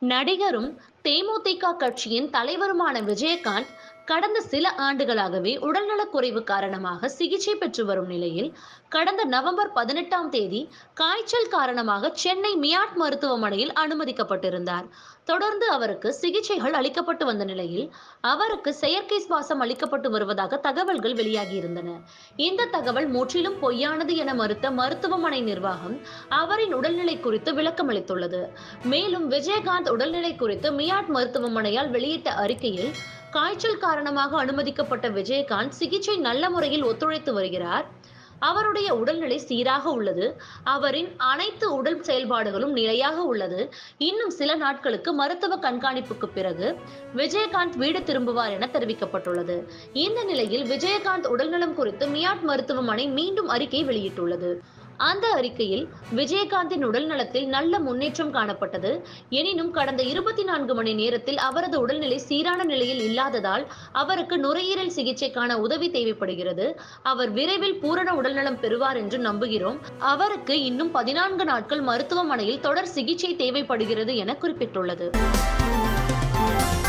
நடிகரும் தேமுதிக கட்சியின் தலைவருமான விஜயகாந்த் கடந்த சில ஆண்டுகளாகவே உடல்நலக்குறைவு காரணமாக சிகிச்சை பெற்று வரும் நிலையில் கடந்த நவம்பர் பதினெட்டாம் தேதி காய்ச்சல் காரணமாக சென்னை மியாட் மருத்துவமனையில் அனுமதிக்கப்பட்டிருந்தார் தொடர்ந்து அவருக்கு சிகிச்சைகள் அளிக்கப்பட்டு வந்த நிலையில் அவருக்கு செயற்கை சுவாசம் அளிக்கப்பட்டு வருவதாக தகவல்கள் வெளியாகியிருந்தன இந்த தகவல் முற்றிலும் பொய்யானது என மறுத்த மருத்துவமனை நிர்வாகம் அவரின் உடல்நிலை குறித்து விளக்கம் அளித்துள்ளது மேலும் விஜயகாந்த் உடல்நிலை குறித்து மியாட் மருத்துவமனையால் வெளியிட்ட அறிக்கையில் காய்ச்சல் காரணமாக அனுமதிக்கப்பட்ட விஜயகாந்த் சிகிச்சை நல்ல முறையில் ஒத்துழைத்து வருகிறார் அவருடைய உடல்நிலை சீராக உள்ளது அவரின் அனைத்து உடல் செயல்பாடுகளும் நிலையாக உள்ளது இன்னும் சில நாட்களுக்கு மருத்துவ கண்காணிப்புக்கு பிறகு விஜயகாந்த் வீடு திரும்புவார் என தெரிவிக்கப்பட்டுள்ளது இந்த நிலையில் விஜயகாந்த் உடல்நலம் குறித்து மியாட் மருத்துவமனை மீண்டும் அறிக்கை வெளியிட்டுள்ளது அந்த அறிக்கையில் விஜயகாந்தின் உடல் நலத்தில் நல்ல முன்னேற்றம் காணப்பட்டது எனினும் கடந்த இருபத்தி நான்கு மணி நேரத்தில் அவரது உடல்நிலை சீரான நிலையில் இல்லாததால் அவருக்கு நுரையீரல் சிகிச்சைக்கான உதவி தேவைப்படுகிறது அவர் விரைவில் பூரண உடல்நலம் பெறுவார் என்று நம்புகிறோம் அவருக்கு இன்னும் பதினான்கு நாட்கள் மருத்துவமனையில் தொடர் சிகிச்சை தேவைப்படுகிறது என குறிப்பிட்டுள்ளது